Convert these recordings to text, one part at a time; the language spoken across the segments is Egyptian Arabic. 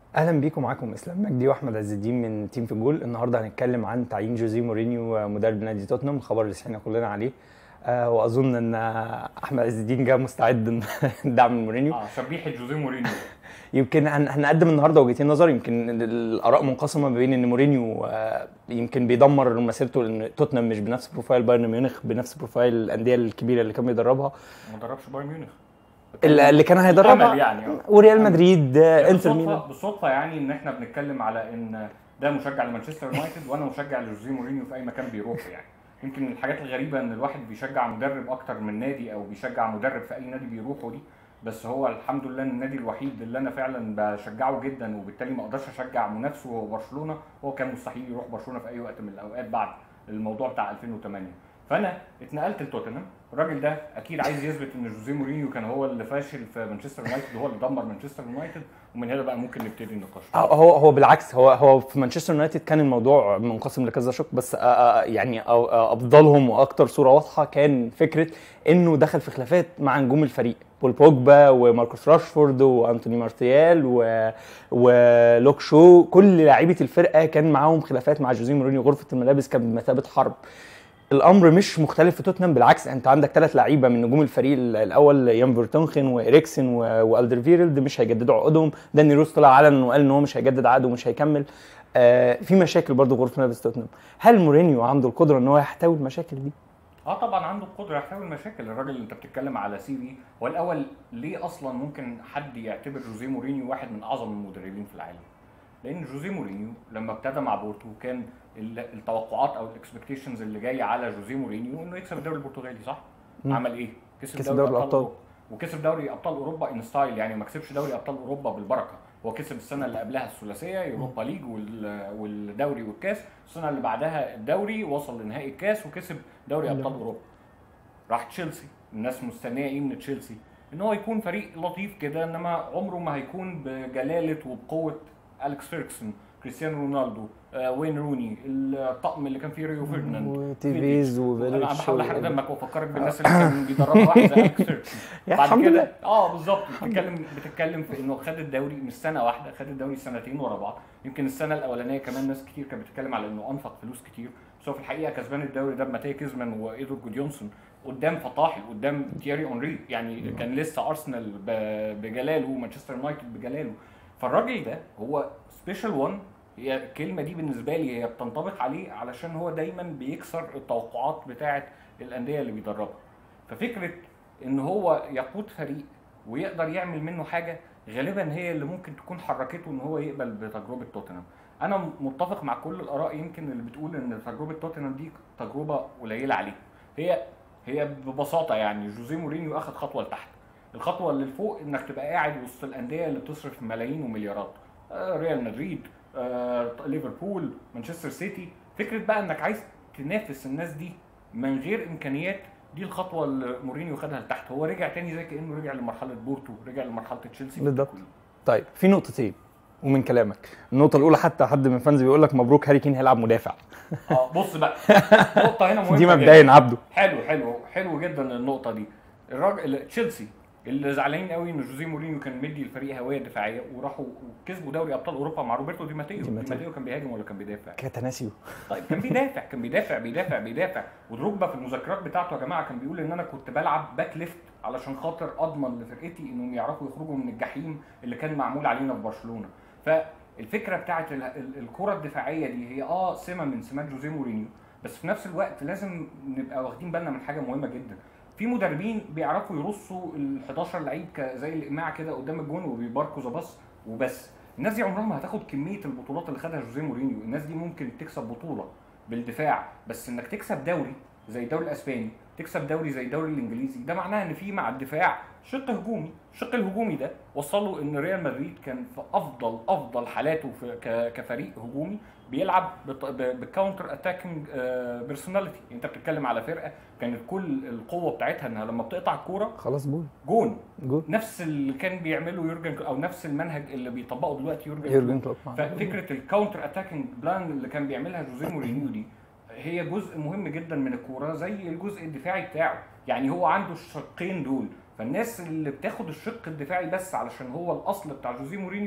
اهلا بيكم معاكم اسلام مجدي واحمد عز الدين من تيم في الجول النهارده هنتكلم عن تعيين جوزيه مورينيو مدرب نادي توتنهام الخبر اللي سمعنا كلنا عليه آه واظن ان احمد عز الدين جاء مستعد دعم مورينيو اه شبيحه جوزيه مورينيو يمكن هن- هنقدم النهارده وجهتين نظر يمكن الاراء منقسمه ما بين ان مورينيو آه، يمكن بيدمر مسيرته لان توتنهام مش بنفس بروفايل بايرن ميونخ بنفس بروفايل الانديه الكبيره اللي كان بيدربها ما دربش بايرن ميونخ اللي اللي كان هيدربها أمل يعني آه. وريال مدريد آه، انتر ميلان بالصدفه بالصدفه يعني ان احنا بنتكلم على ان ده مشجع لمانشستر يونايتد وانا مشجع لجوزيه مورينيو في اي مكان بيروح يعني يمكن من الحاجات الغريبه ان الواحد بيشجع مدرب اكتر من نادي او بيشجع مدرب في اي نادي بيروحه دي بس هو الحمد لله النادي الوحيد اللي انا فعلا بشجعه جدا وبالتالي ما اقدرش اشجع منافسه وهو برشلونه هو كان مستحيل يروح برشلونه في اي وقت من الاوقات بعد الموضوع بتاع 2008 فانا اتنقلت لتوتنهام الراجل ده اكيد عايز يثبت ان جوزيه مورينيو كان هو اللي فاشل في مانشستر يونايتد وهو اللي دمر مانشستر يونايتد ومن هنا بقى ممكن نبتدي النقاش آه، هو هو بالعكس هو هو في مانشستر يونايتد كان الموضوع منقسم لكذا شق بس آه، آه، يعني آه، آه، افضلهم واكتر صوره واضحه كان فكره انه دخل في خلافات مع نجوم الفريق بول بوجبا وماركوس راشفورد وانتوني مارتيال و... ولوك شو كل لعيبه الفرقه كان معاهم خلافات مع جوزيه مورينيو غرفه الملابس كانت بمثابه حرب الامر مش مختلف في توتنهام بالعكس انت عندك ثلاث لعيبه من نجوم الفريق الاول يان فيرتونخن واريكسن و- والدرفيرلد مش هيجددوا عقودهم داني روس طلع علنا وقال ان هو مش هيجدد عقده ومش هيكمل آه في مشاكل برضه غرفه ملابس توتنهام هل مورينيو عنده القدره ان هو يحتوي المشاكل دي اه طبعا عنده القدره يحتوي المشاكل الراجل اللي انت بتتكلم على سي في هو الاول ليه اصلا ممكن حد يعتبر جوزيه مورينيو واحد من اعظم المدربين في العالم لان جوزيه مورينيو لما ابتدى مع بورتو كان ال- التوقعات او الاكسبكتيشنز اللي جايه على جوزيه مورينيو انه يكسب الدوري البرتغالي صح مم. عمل ايه كسب دوري الأبطال. أوروبا. وكسب دوري ابطال اوروبا ان ستايل يعني ما كسبش دوري ابطال اوروبا بالبركه هو كسب السنه اللي قبلها الثلاثيه يوروبا ليج وال- والدوري والكاس السنه اللي بعدها الدوري وصل لنهائي الكاس وكسب دوري ابطال اوروبا راح تشيلسي الناس مستنيه ايه من تشيلسي ان هو يكون فريق لطيف كده انما عمره ما هيكون بجلاله وبقوه اليكس فيركسون كريستيانو رونالدو آه وين روني الطقم اللي كان فيه ريو فيرديناند وتيفيز انا وفيليتش بحاول احرق دمك وافكرك بالناس اللي كانوا بيدربوا واحد زي اليكس فيركسون يا بعد الحمد كده لله. اه بالظبط بتتكلم بتتكلم في انه خد الدوري مش سنه واحده خد الدوري سنتين ورا بعض يمكن السنه الاولانيه كمان ناس كتير كانت بتتكلم على انه انفق فلوس كتير بس هو في الحقيقه كسبان الدوري ده بماتيا كيزمان وايدور جوديونسون قدام فطاحل قدام تياري اونري يعني كان لسه ارسنال ب- بجلاله ومانشستر يونايتد بجلاله فالراجل ده هو سبيشال 1 هي الكلمه دي بالنسبه لي هي بتنطبق عليه علشان هو دايما بيكسر التوقعات بتاعه الانديه اللي بيدربها ففكره ان هو يقود فريق ويقدر يعمل منه حاجه غالبا هي اللي ممكن تكون حركته ان هو يقبل بتجربه توتنهام انا متفق مع كل الاراء يمكن اللي بتقول ان تجربه توتنهام دي تجربه قليله عليه هي هي ببساطه يعني جوزيه مورينيو اخذ خطوه لتحت الخطوه اللي لفوق انك تبقى قاعد وسط الانديه اللي بتصرف ملايين ومليارات آه، ريال مدريد آه، ليفربول مانشستر سيتي فكره بقى انك عايز تنافس الناس دي من غير امكانيات دي الخطوه اللي مورينيو خدها لتحت هو رجع تاني زي كانه رجع لمرحله بورتو رجع لمرحله تشيلسي في بالضبط. التكوين. طيب في نقطتين ومن كلامك النقطه الاولى حتى حد من فانز بيقول لك مبروك هاري كين هيلعب مدافع اه بص بقى نقطه هنا مهمه دي جداً. مبدئيا عبده حلو حلو حلو جدا النقطه دي الراجل تشيلسي اللي زعلانين قوي ان جوزيه مورينيو كان مدي الفريق هويه دفاعيه وراحوا وكسبوا دوري ابطال اوروبا مع روبرتو دي ماتيو دي دي ماتيو. ماتيو كان بيهاجم ولا كان بيدافع كاتاناسيو طيب كان بيدافع كان بيدافع بيدافع بيدافع ودروجبا في المذكرات بتاعته يا جماعه كان بيقول ان انا كنت بلعب باك ليفت علشان خاطر اضمن لفرقتي انهم يعرفوا يخرجوا من الجحيم اللي كان معمول علينا في برشلونه فالفكره بتاعت ال- ال- الكره الدفاعيه دي هي اه سمه من سمات جوزيه مورينيو بس في نفس الوقت لازم نبقى واخدين بالنا من حاجه مهمه جدا في مدربين بيعرفوا يرصوا ال 11 لعيب ك- زي الاقماع كده قدام الجون وبيباركوا ذا باص وبس الناس دي عمرها ما هتاخد كميه البطولات اللي خدها جوزيه مورينيو الناس دي ممكن تكسب بطوله بالدفاع بس انك تكسب دوري زي الدوري الاسباني تكسب دوري زي الدوري الانجليزي ده معناه ان في مع الدفاع شق هجومي الشق الهجومي ده وصلوا ان ريال مدريد كان في افضل افضل حالاته في ك- كفريق هجومي بيلعب بالكاونتر اتاكينج بيرسوناليتي انت بتتكلم على فرقه كانت كل القوه بتاعتها انها لما بتقطع الكوره خلاص جول جون جول نفس اللي كان بيعمله يورجن او نفس المنهج اللي بيطبقه دلوقتي يورجن يورجن كلوب ففكره الكاونتر اتاكينج بلان اللي كان بيعملها جوزيه مورينيو دي هي جزء مهم جدا من الكوره زي الجزء الدفاعي بتاعه يعني هو عنده الشقين دول فالناس اللي بتاخد الشق الدفاعي بس علشان هو الاصل بتاع جوزيه مورينيو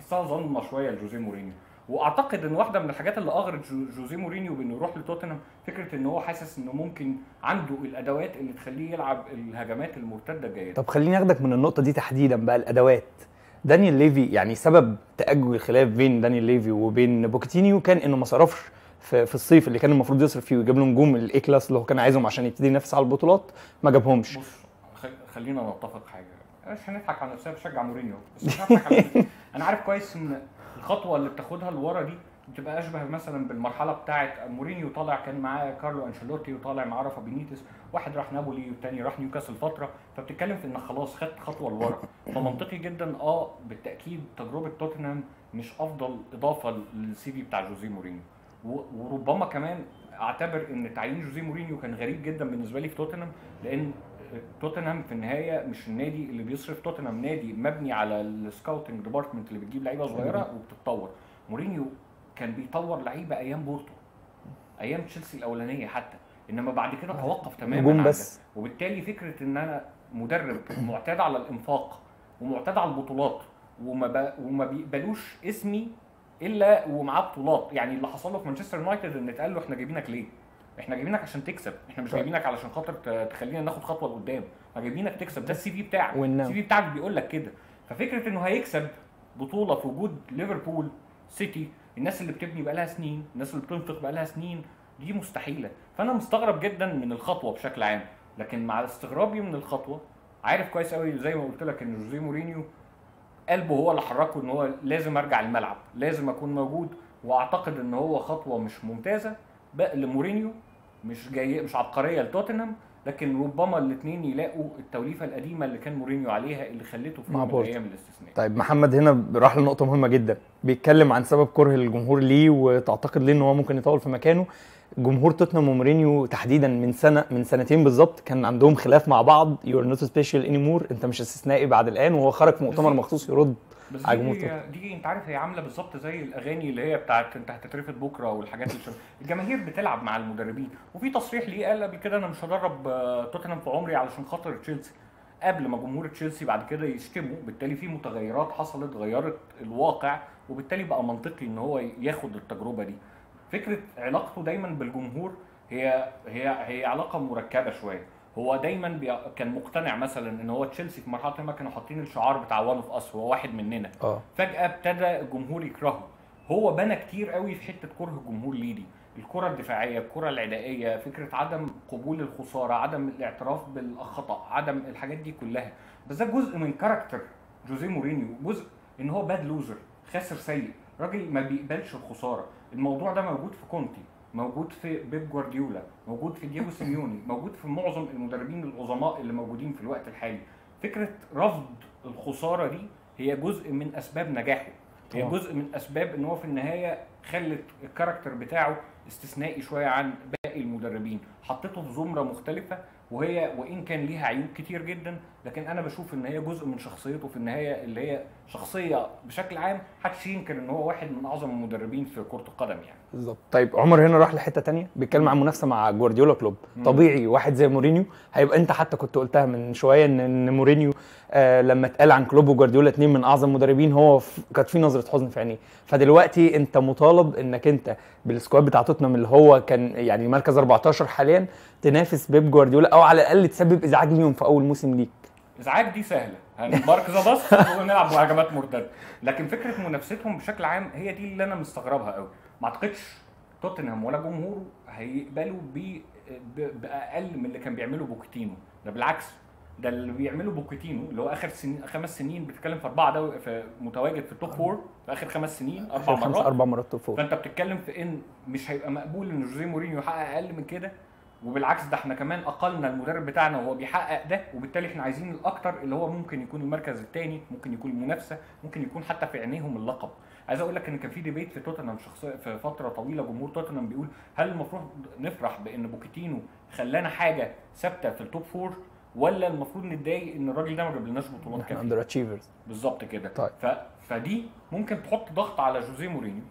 حسها ظلمه شويه لجوزيه مورينيو واعتقد ان واحده من الحاجات اللي اغرت جو- جوزيه مورينيو بانه يروح لتوتنهام فكره ان هو حاسس انه ممكن عنده الادوات اللي تخليه يلعب الهجمات المرتده الجيده طب خليني اخدك من النقطه دي تحديدا بقى الادوات دانيال ليفي يعني سبب تاجج الخلاف بين دانيال ليفي وبين بوكيتينيو كان انه ما صرفش في, في الصيف اللي كان المفروض يصرف فيه ويجيب له نجوم الاي كلاس اللي هو كان عايزهم عشان يبتدي ينافس على البطولات ما جابهمش بص خل- خلينا نتفق حاجه مش هنضحك على نفسنا بشجع مورينيو بس مش هضحك على نفسي. انا عارف كويس ان الخطوه اللي بتاخدها لورا دي بتبقى اشبه مثلا بالمرحله بتاعه مورينيو طالع كان معاه كارلو انشيلوتي وطالع معاه رافا بينيتس واحد راح نابولي والتاني راح نيوكاسل فتره فبتتكلم في انك خلاص خدت خطوه لورا فمنطقي جدا اه بالتاكيد تجربه توتنهام مش افضل اضافه للسي في بتاع جوزيه مورينيو و- وربما كمان اعتبر ان تعيين جوزيه مورينيو كان غريب جدا بالنسبه لي في توتنهام لان توتنهام في النهايه مش النادي اللي بيصرف توتنهام نادي مبني على السكاوتنج ديبارتمنت اللي بتجيب لعيبه صغيره وبتتطور مورينيو كان بيطور لعيبه ايام بورتو ايام تشيلسي الاولانيه حتى انما بعد كده توقف تماما نجوم عن ده. بس. وبالتالي فكره ان انا مدرب معتاد على الانفاق ومعتاد على البطولات وما ب... وما بيقبلوش اسمي الا ومعاه بطولات يعني اللي حصل له في مانشستر يونايتد ان اتقال له احنا جايبينك ليه؟ احنا جايبينك عشان تكسب احنا مش طيب. جايبينك علشان خاطر ت- تخلينا ناخد خطوه لقدام احنا جايبينك تكسب ده السي في بتاعك والنعم. السي في بتاعك بيقول لك كده ففكره انه هيكسب بطوله في وجود ليفربول سيتي الناس اللي بتبني بقالها سنين الناس اللي بتنفق بقالها سنين دي مستحيله فانا مستغرب جدا من الخطوه بشكل عام لكن مع استغرابي من الخطوه عارف كويس قوي زي ما قلت لك ان جوزيه مورينيو قلبه هو اللي حركه ان هو لازم ارجع الملعب لازم اكون موجود واعتقد ان هو خطوه مش ممتازه بقى لمورينيو مش جاي مش عبقريه لتوتنهام لكن ربما الاثنين يلاقوا التوليفه القديمه اللي كان مورينيو عليها اللي خلته في مع يوم من بورتو. الايام الاستثناء طيب محمد هنا راح لنقطة مهمة جدا بيتكلم عن سبب كره الجمهور ليه وتعتقد ليه ان هو ممكن يطول في مكانه جمهور توتنهام ومورينيو تحديدا من سنة من سنتين بالظبط كان عندهم خلاف مع بعض يور نوت سبيشال اني مور انت مش استثنائي بعد الان وهو خرج في مؤتمر مخصوص يرد بس على دي, جمهور دي, توتنهام. دي انت عارف هي عامله بالظبط زي الاغاني اللي هي بتاعت انت هتترفد بكره والحاجات اللي شبه الجماهير بتلعب مع المدربين وفي تصريح ليه قال قبل كده انا مش هدرب آه، توتنهام في عمري علشان خاطر تشيلسي قبل ما جمهور تشيلسي بعد كده يشتموا بالتالي في متغيرات حصلت غيرت الواقع وبالتالي بقى منطقي ان هو ياخد التجربه دي فكره علاقته دايما بالجمهور هي هي هي علاقه مركبه شويه هو دايما بي... كان مقتنع مثلا ان هو تشيلسي في مرحله ما كانوا حاطين الشعار بتاع وان اوف اس هو واحد مننا اه فجاه ابتدى الجمهور يكرهه هو بنى كتير قوي في حته كره الجمهور ليه دي الكره الدفاعيه الكره العدائيه فكره عدم قبول الخساره عدم الاعتراف بالخطا عدم الحاجات دي كلها بس ده جزء من كاركتر جوزيه مورينيو جزء ان هو باد لوزر خاسر سيء راجل ما بيقبلش الخساره الموضوع ده موجود في كونتي موجود في بيب جوارديولا موجود في دييجو سيميوني موجود في معظم المدربين العظماء اللي موجودين في الوقت الحالي فكره رفض الخساره دي هي جزء من اسباب نجاحه هي طبعا. جزء من اسباب ان هو في النهايه خلت الكاركتر بتاعه استثنائي شويه عن باقي المدربين حطيته في زمره مختلفه وهي وان كان ليها عيوب كتير جدا لكن انا بشوف ان هي جزء من شخصيته في النهايه اللي هي شخصيه بشكل عام محدش ينكر ان هو واحد من اعظم المدربين في كره القدم يعني بالظبط طيب عمر هنا راح لحته تانية بيتكلم عن منافسه مع جوارديولا كلوب مم. طبيعي واحد زي مورينيو هيبقى انت حتى كنت قلتها من شويه ان ان مورينيو آه لما اتقال عن كلوب وجوارديولا اتنين من اعظم مدربين هو ف- كانت في نظره حزن في عينيه فدلوقتي انت مطالب انك انت بالسكواد بتاع توتنهام اللي هو كان يعني مركز 14 حاليا تنافس بيب جوارديولا او على الاقل تسبب ازعاج ليهم في اول موسم ليك ازعاج دي سهله هنبارك ذا باص ونلعب بهجمات مرتده لكن فكره منافستهم بشكل عام هي دي اللي انا مستغربها قوي ما اعتقدش توتنهام ولا جمهوره هيقبلوا ب- ب- باقل من اللي كان بيعمله بوكيتينو ده بالعكس ده اللي بيعمله بوكيتينو اللي هو اخر سنين خمس سنين بتتكلم في اربعه دوري في متواجد في التوب فور في اخر خمس سنين اربع آخر خمس مرات اربع مرات توب فور فانت بتتكلم في ان مش هيبقى مقبول ان جوزيه مورينيو يحقق اقل من كده وبالعكس ده احنا كمان اقلنا المدرب بتاعنا وهو بيحقق ده وبالتالي احنا عايزين الاكتر اللي هو ممكن يكون المركز الثاني ممكن يكون المنافسه ممكن يكون حتى في عينيهم اللقب عايز اقول لك ان كان في ديبيت في توتنهام شخصيا في فتره طويله جمهور توتنهام بيقول هل المفروض نفرح بان بوكيتينو خلانا حاجه ثابته في التوب فور ولا المفروض نتضايق ان الراجل ده ما جابلناش بطولات احنا كافيه اندر اتشيفرز بالظبط كده طيب. ف... فدي ممكن تحط ضغط على جوزيه مورينيو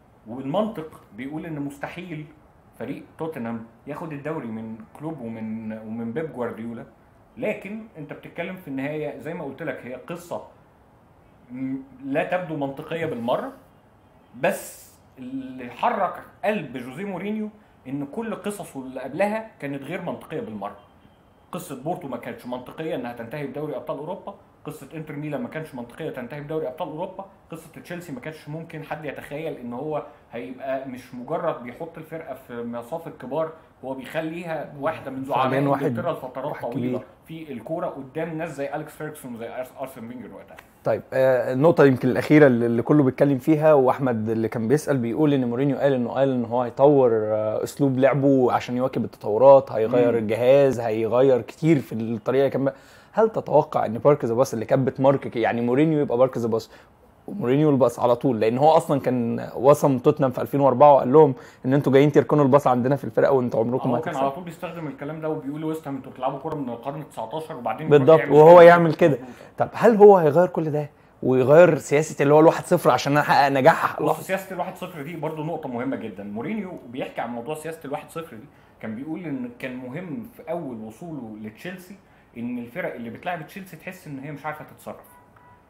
والمنطق بيقول ان مستحيل فريق توتنهام ياخد الدوري من كلوب ومن ومن بيب جوارديولا لكن انت بتتكلم في النهايه زي ما قلت لك هي قصه م- لا تبدو منطقيه بالمره بس اللي حرك قلب جوزيه مورينيو ان كل قصصه اللي قبلها كانت غير منطقيه بالمره قصه بورتو ما كانتش منطقيه انها تنتهي بدوري ابطال اوروبا قصه انتر ميلان ما كانش منطقيه تنتهي بدوري ابطال اوروبا قصه تشيلسي ما كانش ممكن حد يتخيل ان هو هيبقى مش مجرد بيحط الفرقه في مصاف الكبار هو بيخليها واحده من فعلياً زعماء واحد- انجلترا لفترات واحد طويله كبير. في الكوره قدام ناس زي اليكس فيرجسون وزي أرس- ارسن فينجر وقتها طيب آه، النقطة يمكن الأخيرة اللي اللي كله بيتكلم فيها وأحمد اللي كان بيسأل بيقول إن مورينيو قال إنه قال إن هو هيطور آه، أسلوب لعبه عشان يواكب التطورات هيغير مم. الجهاز هيغير كتير في الطريقة اللي كان بي- هل تتوقع إن بارك ذا باص اللي كانت بتماركك يعني مورينيو يبقى بارك ذا باص ومورينيو الباص على طول لان هو اصلا كان وصم توتنهام في 2004 وقال لهم ان انتوا جايين تركنوا الباص عندنا في الفرقه وانتوا عمركم ما هو كان على هتكسبوا طول بيستخدم الكلام ده وبيقول لويست هام انتوا بتلعبوا كوره من القرن ال 19 وبعدين بالضبط، يروح وهو كده. يعمل كده. مظبوط. طب هل هو هيغير كل ده ويغير سياسه اللي هو الواحد صفر عشان احقق نجاح بص سياسه الواحد صفر دي برضو نقطه مهمه جدا مورينيو بيحكي عن موضوع سياسه الواحد صفر دي كان بيقول ان كان مهم في اول وصوله لتشيلسي ان الفرق اللي بتلعب تشيلسي تحس ان هي مش عارفه تتصرف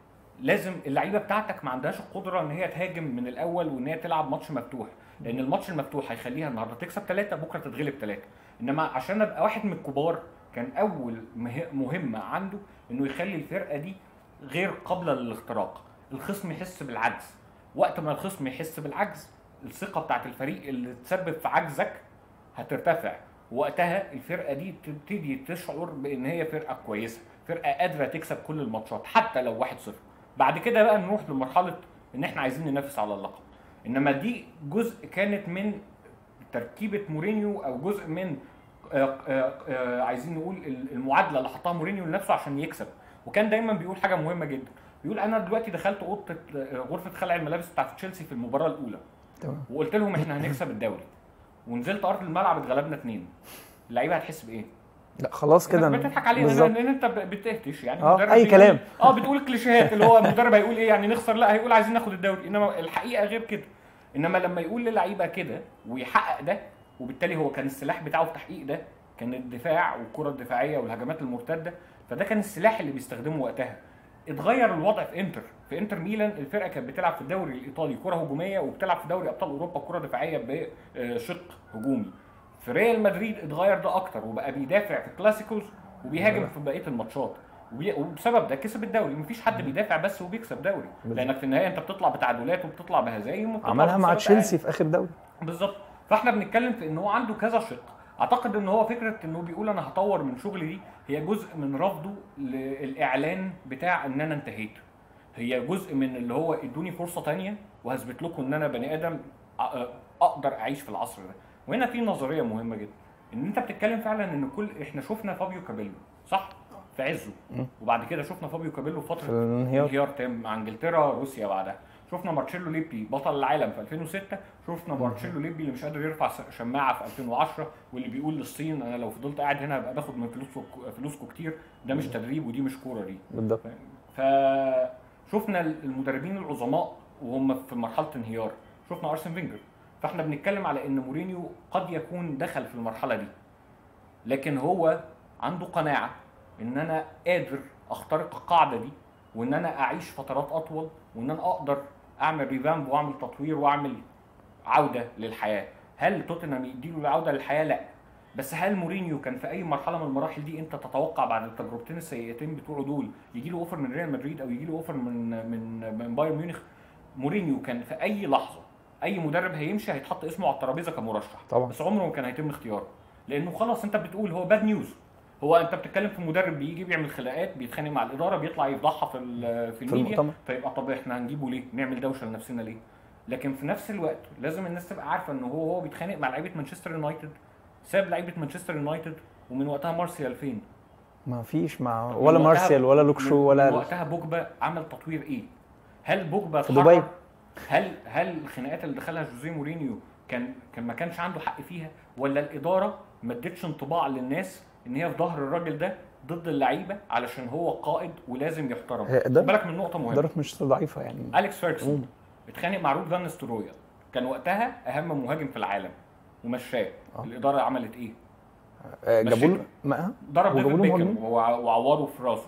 لازم اللعيبه بتاعتك ما عندهاش القدره ان هي تهاجم من الاول وان هي تلعب ماتش مفتوح لان الماتش المفتوح هيخليها النهارده تكسب ثلاثه بكره تتغلب ثلاثه انما عشان ابقى واحد من الكبار كان اول مه- مهمه عنده انه يخلي الفرقه دي غير قابله للاختراق الخصم يحس بالعجز وقت ما الخصم يحس بالعجز الثقه بتاعت الفريق اللي تسبب في عجزك هترتفع وقتها الفرقه دي تبتدي تشعر بان هي فرقه كويسه فرقه قادره تكسب كل الماتشات حتى لو 1-0 بعد كده بقى نروح لمرحله ان احنا عايزين ننافس على اللقب انما دي جزء كانت من تركيبه مورينيو او جزء من آه، آه، آه، عايزين نقول المعادله اللي حطها مورينيو لنفسه عشان يكسب وكان دايما بيقول حاجه مهمه جدا بيقول انا دلوقتي دخلت اوضه آه، غرفه خلع الملابس بتاعت تشيلسي في المباراه الاولى تمام وقلت لهم احنا هنكسب الدوري ونزلت ارض الملعب اتغلبنا اتنين اللعيبه هتحس بايه؟ لا خلاص كده إنك بتضحك علينا بالظبط. لان انت ب- بتهتش يعني آه، المدرب أي بيقول- كلام. اه بتقول كليشيهات اللي هو المدرب هيقول ايه يعني نخسر لا هيقول عايزين ناخد الدوري انما الحقيقه غير كده انما لما يقول للعيبه كده ويحقق ده وبالتالي هو كان السلاح بتاعه في تحقيق ده كان الدفاع والكره الدفاعيه والهجمات المرتده فده كان السلاح اللي بيستخدمه وقتها اتغير الوضع في انتر في انتر ميلان الفرقه كانت بتلعب في الدوري الايطالي كره هجوميه وبتلعب في دوري ابطال اوروبا كره دفاعيه بشق هجومي في ريال مدريد اتغير ده اكتر وبقى بيدافع في الكلاسيكوس وبيهاجم في بقيه الماتشات وبي- وبسبب ده كسب الدوري مفيش حد بيدافع بس وبيكسب دوري بالظبط. لانك في النهايه انت بتطلع بتعادلات وبتطلع بهزايم وبتطلع عملها مع بخسارات تشيلسي في اخر دوري بالظبط فاحنا بنتكلم في ان هو عنده كذا شق اعتقد ان هو فكره انه بيقول انا هطور من شغلي دي هي جزء من رفضه للاعلان بتاع ان انا انتهيت هي جزء من اللي هو ادوني فرصه تانية وهثبت لكم ان انا بني ادم أ- اقدر اعيش في العصر ده وهنا في نظريه مهمه جدا ان انت بتتكلم فعلا ان كل احنا شفنا فابيو كابيلو صح في عزه وبعد كده شفنا فابيو كابيلو في فتره الانهيار انهيار تام مع انجلترا روسيا بعدها شفنا مارتشيلو ليبي بطل العالم في 2006 شفنا مارتشيلو ليبي اللي مش قادر يرفع س- شماعه في 2010 واللي بيقول للصين انا لو فضلت قاعد هنا هبقى باخد من فلوسكم فلوسكم كتير ده مش تدريب ودي مش كوره دي بالضبط فشفنا المدربين العظماء وهم في مرحله انهيار شفنا ارسن فينجر فاحنا بنتكلم على ان مورينيو قد يكون دخل في المرحله دي لكن هو عنده قناعه ان انا قادر اخترق القاعده دي وان انا اعيش فترات اطول وان انا اقدر اعمل ريفامب واعمل تطوير واعمل عوده للحياه هل توتنهام يديله العوده للحياه لا بس هل مورينيو كان في اي مرحله من المراحل دي انت تتوقع بعد التجربتين السيئتين بتوعه دول يجي له اوفر من ريال مدريد او يجي له اوفر من من من بايرن ميونخ مورينيو كان في اي لحظه اي مدرب هيمشي هيتحط اسمه على الترابيزه كمرشح طبعا بس عمره ما كان هيتم اختياره لانه خلاص انت بتقول هو باد نيوز هو انت بتتكلم في مدرب بيجي بيعمل خناقات بيتخانق مع الاداره بيطلع يفضحها في ال- في في الميديا المؤتمر فيبقى طب احنا هنجيبه ليه؟ نعمل دوشه لنفسنا ليه؟ لكن في نفس الوقت لازم الناس تبقى عارفه ان هو هو بيتخانق مع لعيبه مانشستر يونايتد ساب لعيبه مانشستر يونايتد ومن وقتها مارسيال فين؟ ما فيش مع طب ولا من وقتها- مارسيال ولا لوك من- شو من ولا وقتها بوجبا عمل تطوير ايه؟ هل بوجبا في اتحرر؟ دبي. هل هل الخناقات اللي دخلها جوزيه مورينيو كان كان ما كانش عنده حق فيها ولا الاداره ما ادتش انطباع للناس ان هي في ظهر الراجل ده ضد اللعيبه علشان هو قائد ولازم يحترم هي خد ده بالك من نقطه مهمه اداره مش ضعيفه يعني اليكس فيرجسون اتخانق مع رود فان نسترويا كان وقتها اهم مهاجم في العالم ومشاه آه. الاداره عملت ايه؟ آه، جابوا له مشيته. ما ضرب وجابوا ديفيد له بيكهام مهاجمين. وع- وعوره في راسه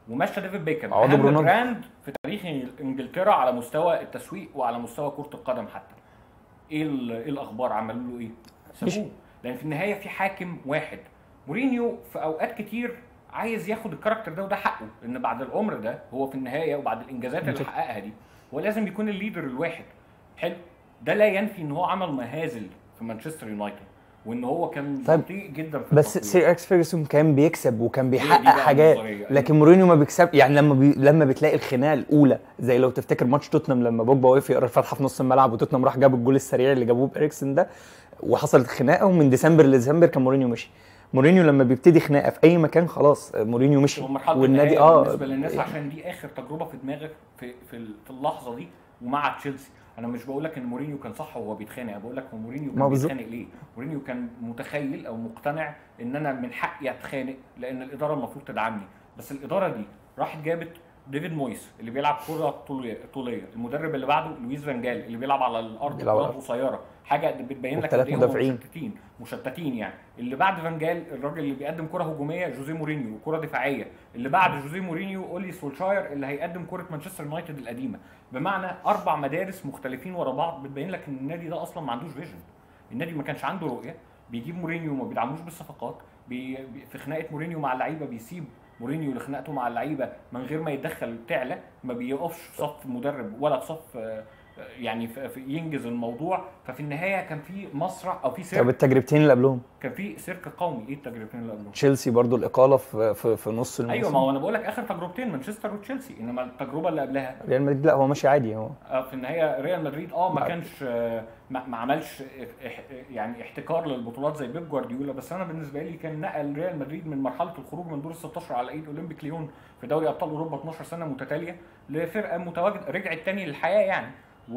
ومشى ديفيد بيكهام عوضه اهم برونالدو. براند في تاريخ انجلترا على مستوى التسويق وعلى مستوى كره القدم حتى ايه ال- ايه الاخبار عملوا له ايه سابوه لان في النهايه في حاكم واحد مورينيو في اوقات كتير عايز ياخد الكاركتر ده وده حقه لان بعد العمر ده هو في النهايه وبعد الانجازات اللي منطقي. حققها دي هو لازم يكون الليدر الواحد حلو ده لا ينفي ان هو عمل مهازل في مانشستر يونايتد وان هو كان طيب، بطيء جدا في بس التطوير. سير اكس فيرجسون كان بيكسب وكان دي بيحقق بقى حاجات النظرية. لكن مورينيو ما بيكسب يعني لما بي... لما بتلاقي الخناقه الاولى زي لو تفتكر ماتش توتنهام لما بوجبا وقف يقرا الفاتحه في نص الملعب وتوتنهام راح جاب الجول السريع اللي جابوه باريكسن ده وحصلت خناقه ومن ديسمبر لديسمبر كان مورينيو مشي مورينيو لما بيبتدي خناقه في اي مكان خلاص مورينيو مشي هو مرحله والنادي النهاية اه بالنسبه للناس عشان دي اخر تجربه في دماغك في في ال- في اللحظه دي ومع تشيلسي انا مش بقول لك ان مورينيو كان صح وهو بيتخانق انا بقول لك هو مورينيو ما كان بالظبط. بيتخانق ليه مورينيو كان متخيل او مقتنع ان انا من حقي اتخانق لان الاداره المفروض تدعمني بس الاداره دي راحت جابت ديفيد مويس اللي بيلعب كره طوليه طوليه المدرب اللي بعده لويس فانجال اللي بيلعب على الارض بيلعب على كرات قصيره حاجه بتبين لك والتلات قد إيه هم مدافعين. مشتتين مشتتين يعني اللي بعد فانجال الراجل اللي بيقدم كره هجوميه جوزيه مورينيو وكره دفاعيه اللي بعد جوزيه مورينيو اولي سولشاير اللي هيقدم كره مانشستر يونايتد القديمه بمعنى اربع مدارس مختلفين ورا بعض بتبين لك ان النادي ده اصلا ما عندوش فيجن النادي ما كانش عنده رؤيه بيجيب مورينيو وما بيدعموش بالصفقات بي بي- في خناقه مورينيو مع اللعيبه بيسيب مورينيو لخناقته مع اللعيبه من غير ما يتدخل تعلى ما بيقفش في صف مدرب ولا في صف آه، آه، يعني في في- ينجز الموضوع ففي النهايه كان في مسرح او في طب سيرك التجربتين اللي قبلهم كان في سيرك قومي ايه التجربتين اللي قبلهم؟ تشيلسي برضو الاقاله في في, في نص الموسم ايوه ما هو انا بقول لك اخر تجربتين مانشستر وتشيلسي انما التجربه اللي قبلها ريال مدريد لا هو ماشي عادي هو آه، في النهايه ريال مدريد اه ما بعد. كانش آه، ما ما عملش إح- إح- يعني احتكار للبطولات زي بيب جوارديولا بس انا بالنسبه لي كان نقل ريال مدريد من مرحله الخروج من دور ال 16 على ايد اولمبيك ليون في دوري ابطال اوروبا 12 سنه متتاليه لفرقه متواجده رجعت تاني للحياه يعني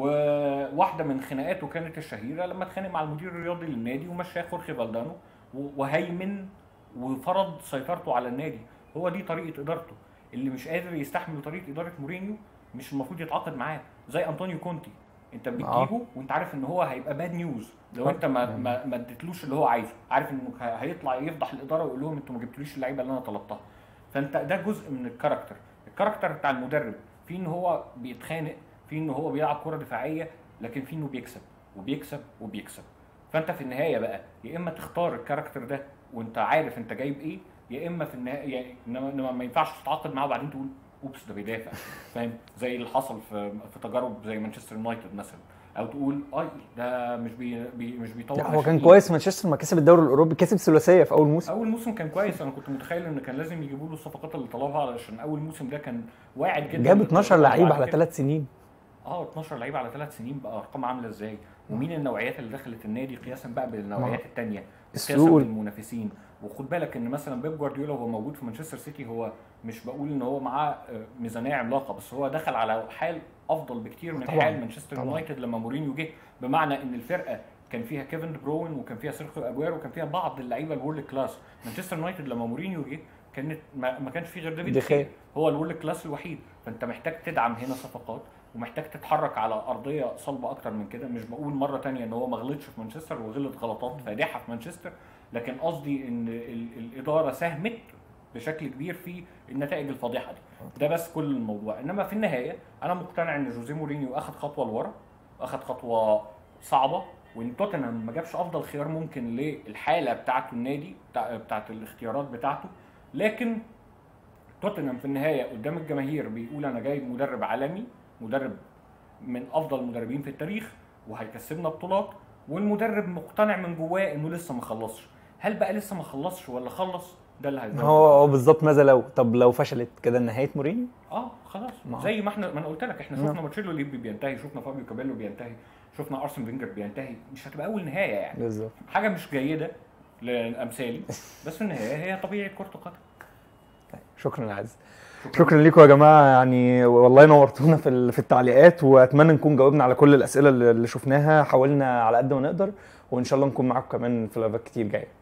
وواحده من خناقاته كانت الشهيره لما اتخانق مع المدير الرياضي للنادي ومشاه خورخي فالدانو و- وهيمن وفرض سيطرته على النادي هو دي طريقه ادارته اللي مش قادر يستحمل طريقه اداره مورينيو مش المفروض يتعاقد معاه زي انطونيو كونتي انت بتجيبه وانت عارف ان هو هيبقى باد نيوز لو انت ما ما, ما اديتلوش اللي هو عايزه عارف انه ه- هيطلع يفضح الاداره ويقول لهم انتوا ما جبتوليش اللعيبه اللي انا طلبتها فانت ده جزء من الكاركتر الكاركتر بتاع المدرب في ان هو بيتخانق في ان هو بيلعب كره دفاعيه لكن في انه بيكسب وبيكسب وبيكسب فانت في النهايه بقى يا اما تختار الكاركتر ده وانت عارف انت جايب ايه يا اما في النهايه يعني انما إنما ما ينفعش تتعاقد معاه وبعدين تقول اوبس ده بيدافع فاهم زي اللي حصل في في تجارب زي مانشستر يونايتد مثلا او تقول اي ده مش بي بي مش بيطور لا، هو كان ناشئين. كويس مانشستر ما كسب الدوري الاوروبي كسب ثلاثيه في اول موسم اول موسم كان كويس انا كنت متخيل ان كان لازم يجيبوا له الصفقات اللي طلبها علشان اول موسم ده كان واعد جدا جاب 12 لعيب وبعد على كده- ثلاث سنين اه 12 لعيب على ثلاث سنين بقى ارقام عامله ازاي ومين النوعيات اللي دخلت النادي قياسا بقى بالنوعيات الثانيه قياسا السوق. بالمنافسين وخد بالك ان مثلا بيب جوارديولا وهو موجود في مانشستر سيتي هو مش بقول ان هو معاه آه، ميزانيه عملاقه بس هو دخل على حال افضل بكتير من طبعاً. حال مانشستر طبعاً. يونايتد لما مورينيو جه بمعنى ان الفرقه كان فيها كيفن دي بروين وكان فيها سيرخيو اجويرو وكان فيها بعض اللعيبه الورلد كلاس مانشستر يونايتد لما مورينيو جه كانت ما, ما كانش فيه غير ديفيد دي خير. دخيا هو الورلد كلاس الوحيد فانت محتاج تدعم هنا صفقات ومحتاج تتحرك على ارضيه صلبه اكتر من كده مش بقول مره تانية ان هو ما غلطش في مانشستر وغلط غلطات فادحه في مانشستر لكن قصدي ان ال- الاداره ساهمت بشكل كبير في النتائج الفاضحه دي ده بس كل الموضوع انما في النهايه انا مقتنع ان جوزيه مورينيو اخذ خطوه لورا اخذ خطوه صعبه وان توتنهام ما جابش افضل خيار ممكن للحاله بتاعته النادي بتاع بتاعت الاختيارات بتاعته لكن توتنهام في النهايه قدام الجماهير بيقول انا جايب مدرب عالمي مدرب من افضل المدربين في التاريخ وهيكسبنا بطولات والمدرب مقتنع من جواه انه لسه ما خلصش هل بقى لسه ما خلصش ولا خلص ده اللي هيظهر هو هو بالظبط ماذا لو طب لو فشلت كده نهايه مورينيو اه خلاص ما- زي ما احنا ما انا قلت لك احنا نعم. شفنا مارتشيلو ليبي بينتهي شفنا فابيو كابيلو بينتهي شفنا ارسن فينجر بينتهي مش هتبقى اول نهايه يعني بالظبط حاجه مش جيده لامثالي بس في النهايه هي طبيعه كره القدم شكرا يا عز شكرا لكم يا جماعه يعني والله نورتونا في ال- في التعليقات واتمنى نكون جاوبنا على كل الاسئله اللي اللي شفناها حاولنا على قد ما نقدر وان شاء الله نكون معاكم كمان في لايفات كتير جايه